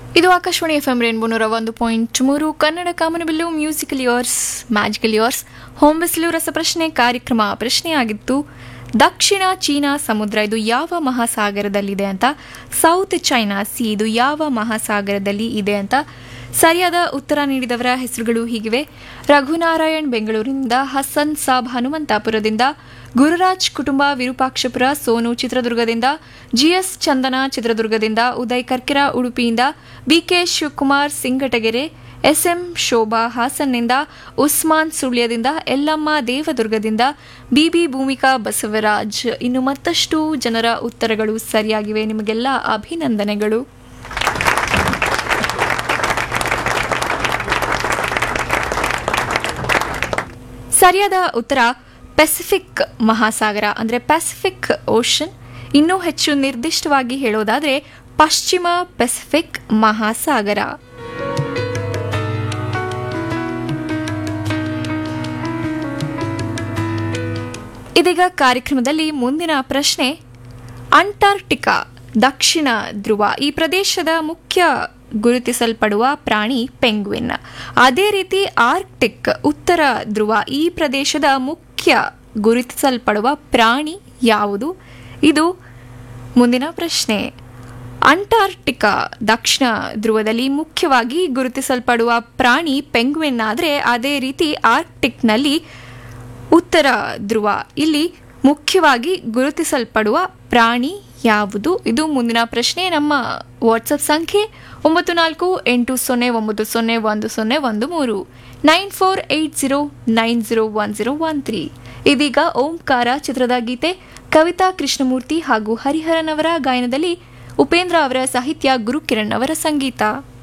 ಇದು Akashvani F M rainbow ನೂರ ಒಂದು ಪಾಯಿಂಟ್ ಮೂರು ಕನ್ನಡ ಕಾಮನಬಿಲ್ಲು musical years magical years home ಬಿಸಿಲು ರಸಪ್ರಶ್ನೆ ಕಾರ್ಯಕ್ರಮ ಪ್ರಶ್ನೆಯಾಗಿತ್ತು ದಕ್ಷಿಣ ಚೀನಾ ಸಮುದ್ರ ಇದು ಯಾವ ಮಹಾಸಾಗರದಲ್ಲಿದೆ ಅಂತ ಸೌತ್ ಚೈನಾ ಸಿ ಇದು ಯಾವ ಮಹಾಸಾಗರದಲ್ಲಿ ಇದೆ ಅಂತ ಸರಿಯಾದ ಉತ್ತರ ನೀಡಿದವರ ಹೆಸರುಗಳು ಹೀಗಿವೆ ರಘುನಾರಾಯಣ್ ಬೆಂಗಳೂರಿನಿಂದ ಹಸನ್ ಸಾಬ್ ಹನುಮಂತಾಪುರದಿಂದ ಗುರುರಾಜ್ ಕುಟುಂಬ ವಿರೂಪಾಕ್ಷಪುರ ಸೋನು ಚಿತ್ರದುರ್ಗದಿಂದ ಜಿಎಸ್ ಚಂದನ ಚಿತ್ರದುರ್ಗದಿಂದ ಉದಯ್ ಕರ್ಕಿರ ಉಡುಪಿಯಿಂದ ಬಿಕೆ ಶಿವಕುಮಾರ್ ಸಿಂಗಟಗೆರೆ ಎಸ್ಎಂ ಶೋಭಾ ಹಾಸನ್ನಿಂದ ಉಸ್ಮಾನ್ ಸುಳ್ಯದಿಂದ ಎಲ್ಲಮ್ಮ ದೇವದುರ್ಗದಿಂದ ಬಿಬಿ ಭೂಮಿಕಾ ಬಸವರಾಜ್ ಇನ್ನು ಮತ್ತಷ್ಟು ಜನರ ಉತ್ತರಗಳು ಸರಿಯಾಗಿವೆ ನಿಮಗೆಲ್ಲ ಅಭಿನಂದನೆಗಳು ಸರಿಯಾದ ಉತ್ತರ ಪೆಸಿಫಿಕ್ ಮಹಾಸಾಗರ ಅಂದರೆ ಪೆಸಿಫಿಕ್ ಓಷನ್ ಇನ್ನೂ ಹೆಚ್ಚು ನಿರ್ದಿಷ್ಟವಾಗಿ ಹೇಳೋದಾದರೆ ಪಶ್ಚಿಮ ಪೆಸಿಫಿಕ್ ಮಹಾಸಾಗರ ಇದೀಗ ಕಾರ್ಯಕ್ರಮದಲ್ಲಿ ಮುಂದಿನ ಪ್ರಶ್ನೆ ಅಂಟಾರ್ಟಿಕಾ ದಕ್ಷಿಣ ಧ್ರುವ ಈ ಪ್ರದೇಶದ ಮುಖ್ಯ ಗುರುತಿಸಲ್ಪಡುವ ಪ್ರಾಣಿ ಪೆಂಗ್ವಿನ್ ಅದೇ ರೀತಿ ಆರ್ಕ್ಟಿಕ್ ಉತ್ತರ ಧ್ರುವ ಈ ಪ್ರದೇಶದ ಮುಖ್ಯ ಗುರುತಿಸಲ್ಪಡುವ ಪ್ರಾಣಿ ಯಾವುದು ಇದು ಮುಂದಿನ ಪ್ರಶ್ನೆ ಅಂಟಾರ್ಟಿಕಾ ದಕ್ಷಿಣ ಧ್ರುವದಲ್ಲಿ ಮುಖ್ಯವಾಗಿ ಗುರುತಿಸಲ್ಪಡುವ ಪ್ರಾಣಿ ಪೆಂಗ್ವಿನ್ ಆದರೆ ಅದೇ ರೀತಿ ಆರ್ಕ್ಟಿಕ್ನಲ್ಲಿ ಉತ್ತರ ಧ್ರುವ ಇಲ್ಲಿ ಮುಖ್ಯವಾಗಿ ಗುರುತಿಸಲ್ಪಡುವ ಪ್ರಾಣಿ ಯಾವುದು ಇದು ಮುಂದಿನ ಪ್ರಶ್ನೆ ನಮ್ಮ ವಾಟ್ಸಪ್ ಸಂಖ್ಯೆ ಒಂಬತ್ತು ನಾಲ್ಕು ಎಂಟು ಸೊನ್ನೆ ಒಂಬತ್ತು ಸೊನ್ನೆ ಒಂದು ಸೊನ್ನೆ ಒಂದು ಮೂರು nine four eight zero nine zero one zero one three ಇದೀಗ ಓಂಕಾರ ಚಿತ್ರದ ಗೀತೆ ಕವಿತಾ ಕೃಷ್ಣಮೂರ್ತಿ ಹಾಗೂ ಹರಿಹರನ್ ಅವರ ಗಾಯನದಲ್ಲಿ ಉಪೇಂದ್ರ ಅವರ ಸಾಹಿತ್ಯ ಗುರುಕಿರಣ್ ಅವರ ಸಂಗೀತ